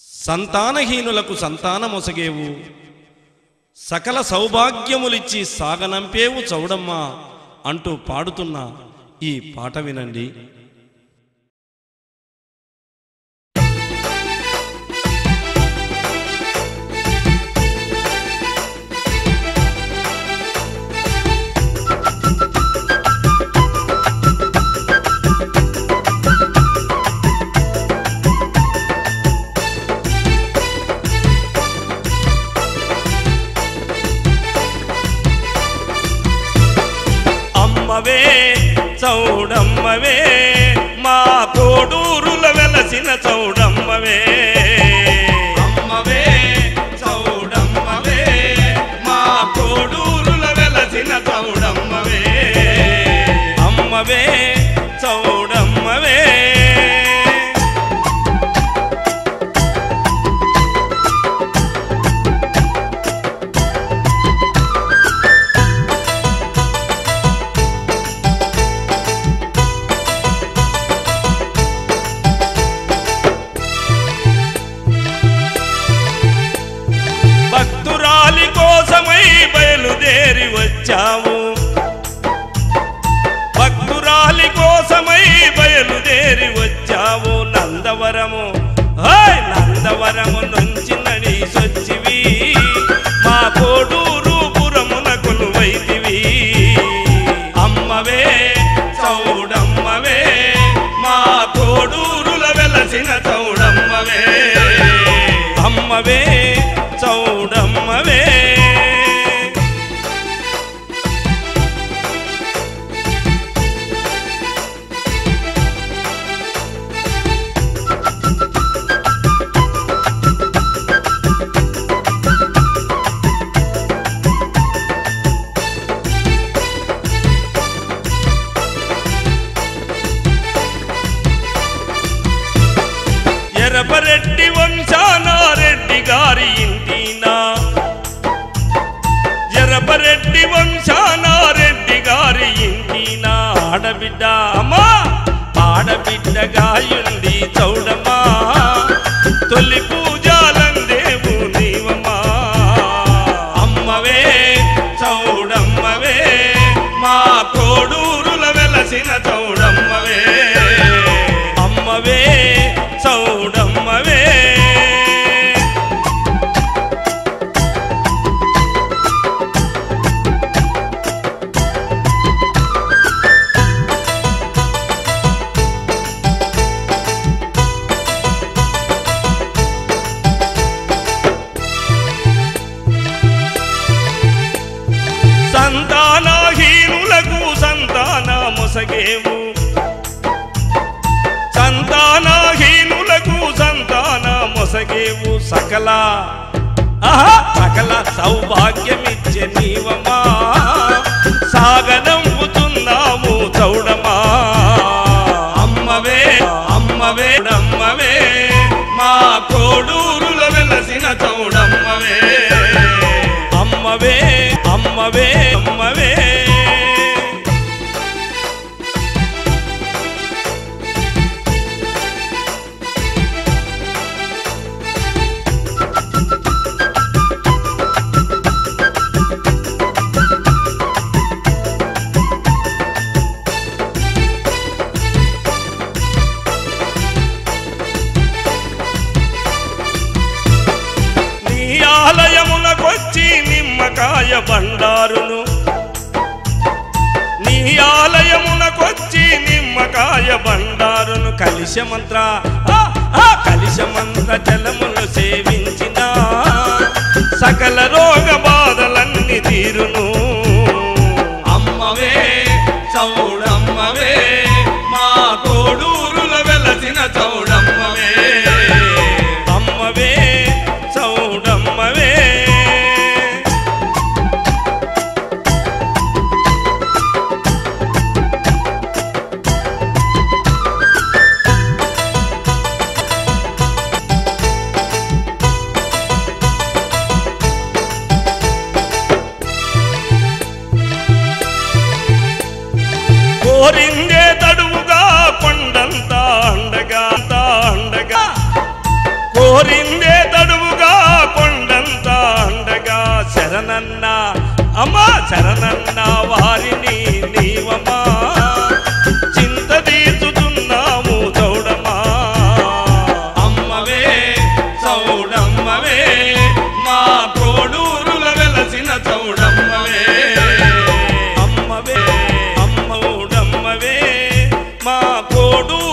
సంతానహీనులకు సంతానమొసగేవు సకల సౌభాగ్యములిచ్చి సాగనంపేవు చౌడమ్మా అంటూ పాడుతున్న ఈ పాట వినండి అమ్మవే చౌడమ్మవే మా కోడూరుల వెలసిన చౌడమ్మవే అమ్మవే చౌడమ్మవే మా కోడూరుల వెలసిన చౌడమ్మవే అమ్మవే చౌడమ్మవే భక్తురాలి కోసమై బయలుదేరి వచ్చాము భక్తురాలి కోసమై బయలుదేరి వచ్చావు నందవరము హాయ్ నందవరము నుంచి నడి సొచ్చివి మా కోడూరు పురమున కొలువైతివి అమ్మవే చౌడమ్మవే మా కోడూరుల వెలసిన చౌడమ్మవే అమ్మవే చౌడమ్మవే ఎరపరెడ్డి వంశానారెడ్డి గారి ఇంటినా ఎరపరెడ్డి వంశానారెడ్డి గారి ఇంటినా ఆడబిడ్డ అమ్మా ఆడబిడ్డగాయుండి చౌడమ్మా తొలి పూజలందేవు నీవమ్మా అమ్మవే చౌడమ్మవే మా కోడూరుల వెలసిన చౌడమ్మవే అమ్మవే చౌడమ్మవే సంతానహీనులకు సంతాన మొసగేవు సంతానహీనులకు సంతాన మొసగేవు సకల ఆహా సకల సౌభాగ్యమిచ్చే నీవమా సాగనంపుతున్నాము చౌడమా అమ్మవే అమ్మవే అమ్మవే మా కోడూరుల వెలసిన చౌడమ్మవే అమ్మవే అమ్మవే అమ్మవే నీ ఆలయమునకొచ్చి నిమ్మకాయ బండారును నీ ఆలయమునకొచ్చి నిమ్మకాయ బండారును కలిశమంత్ర ఆ, ఆ, కలిశమంత్ర జలములు సేవించిన సకల రోగ బాధలన్నీ తీరును అమ్మవే చౌడమ్మవే మా కోడూరుల వెలసిన చౌడమ్మవే అమ్మవే చౌడమ్మవే కోరిందే తడువుగా కొండంత అండగా శరణన్న అమ్మా శరణన్న వారిని నీవమ్మా చింత తీర్చుతున్నాము చౌడమ్మా అమ్మవే చౌడమ్మవే మా కోడూరుల వెలసిన చౌడమ్మవే అమ్మవే అమ్మవుడమ్మవే మా కోడూరు